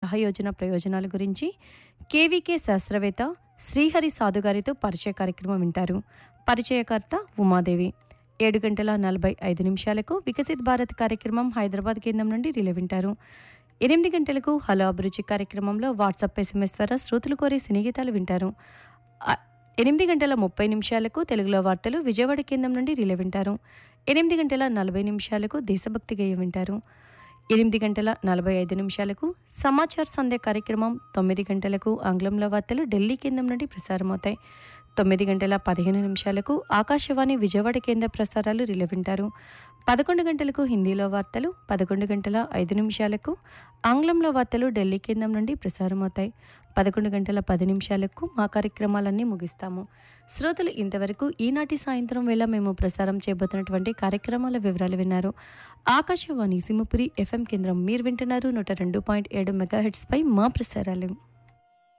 సహయోజన ప్రయోజనాల గురించి కేవీకే శాస్త్రవేత్త శ్రీహరి సాధు గారితో పరిచయ కార్యక్రమం వింటారు పరిచయకర్త ఉమాదేవి ఏడు గంటల నలభై ఐదు నిమిషాలకు వికసిత్ భారత్ కార్యక్రమం హైదరాబాద్ కేంద్రం నుండి రిలే వింటారు ఎనిమిది గంటలకు హలో అభిరుచి కార్యక్రమంలో వాట్సాప్ ఎస్ఎంఎస్ ద్వారా శ్రోతలు కోరే సినీగీతాలు వింటారు ఆ, ఎనిమిది గంటల ముప్పై నిమిషాలకు తెలుగులో వార్తలు విజయవాడ కేంద్రం నుండి రిలే వింటారు ఎనిమిది గంటల నలభై నిమిషాలకు దేశభక్తి గేయం వింటారు ఎనిమిది గంటల నలభై ఐదు నిమిషాలకు సమాచార్ సంధ్య కార్యక్రమం తొమ్మిది గంటలకు ఆంగ్లంలో వార్తలు ఢిల్లీ కేంద్రం నుండి ప్రసారమవుతాయి తొమ్మిది గంటల పదిహేను నిమిషాలకు ఆకాశవాణి విజయవాడ కేంద్ర ప్రసారాలు రిలే వింటారు పదకొండు గంటలకు హిందీలో వార్తలు పదకొండు గంటల ఐదు నిమిషాలకు ఆంగ్లంలో వార్తలు ఢిల్లీ కేంద్రం నుండి ప్రసారమవుతాయి పదకొండు గంటల పది నిమిషాలకు మా కార్యక్రమాలన్నీ ముగిస్తాము శ్రోతలు ఇంతవరకు ఈనాటి సాయంత్రం వేళ మేము ప్రసారం చేయబోతున్నటువంటి కార్యక్రమాల వివరాలు విన్నారు ఆకాశవాణి సింహపురి ఎఫ్ఎం కేంద్రం మీరు వింటున్నారు నూట రెండు పాయింట్ ఏడు మెగా పై మా ప్రసారాలు